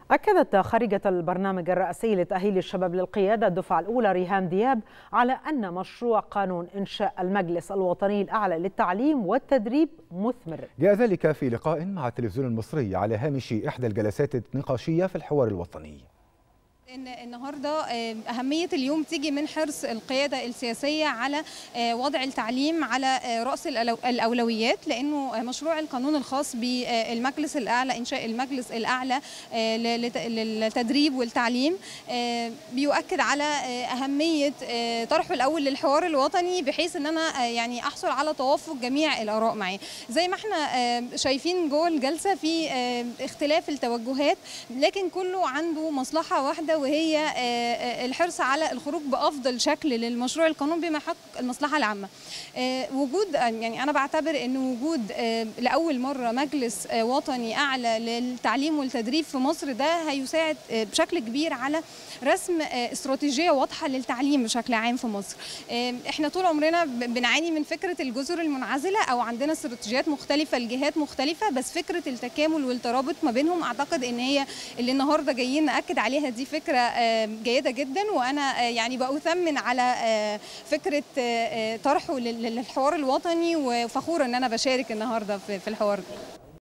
أكدت خارجة البرنامج الرئاسي لتأهيل الشباب للقيادة الدفعة الأولى ريهام دياب على أن مشروع قانون إنشاء المجلس الوطني الأعلى للتعليم والتدريب مثمر جاء ذلك في لقاء مع التلفزيون المصري على هامش إحدى الجلسات النقاشية في الحوار الوطني ان النهارده اهميه اليوم تيجي من حرص القياده السياسيه على وضع التعليم على راس الاولويات لانه مشروع القانون الخاص بالمجلس الاعلى انشاء المجلس الاعلى للتدريب والتعليم بيؤكد على اهميه طرحه الاول للحوار الوطني بحيث ان انا يعني احصل على توافق جميع الاراء معاه زي ما احنا شايفين جوه الجلسه في اختلاف التوجهات لكن كله عنده مصلحه واحده وهي الحرص على الخروج بافضل شكل للمشروع القانون بما يحقق المصلحه العامه. وجود يعني انا بعتبر ان وجود لاول مره مجلس وطني اعلى للتعليم والتدريب في مصر ده هيساعد بشكل كبير على رسم استراتيجيه واضحه للتعليم بشكل عام في مصر. احنا طول عمرنا بنعاني من فكره الجزر المنعزله او عندنا استراتيجيات مختلفه لجهات مختلفه بس فكره التكامل والترابط ما بينهم اعتقد ان هي اللي النهارده جايين ناكد عليها دي فكره جيده جدا وانا يعني باثمن على فكره طرحه للحوار الوطني وفخوره ان انا بشارك النهارده في الحوار ده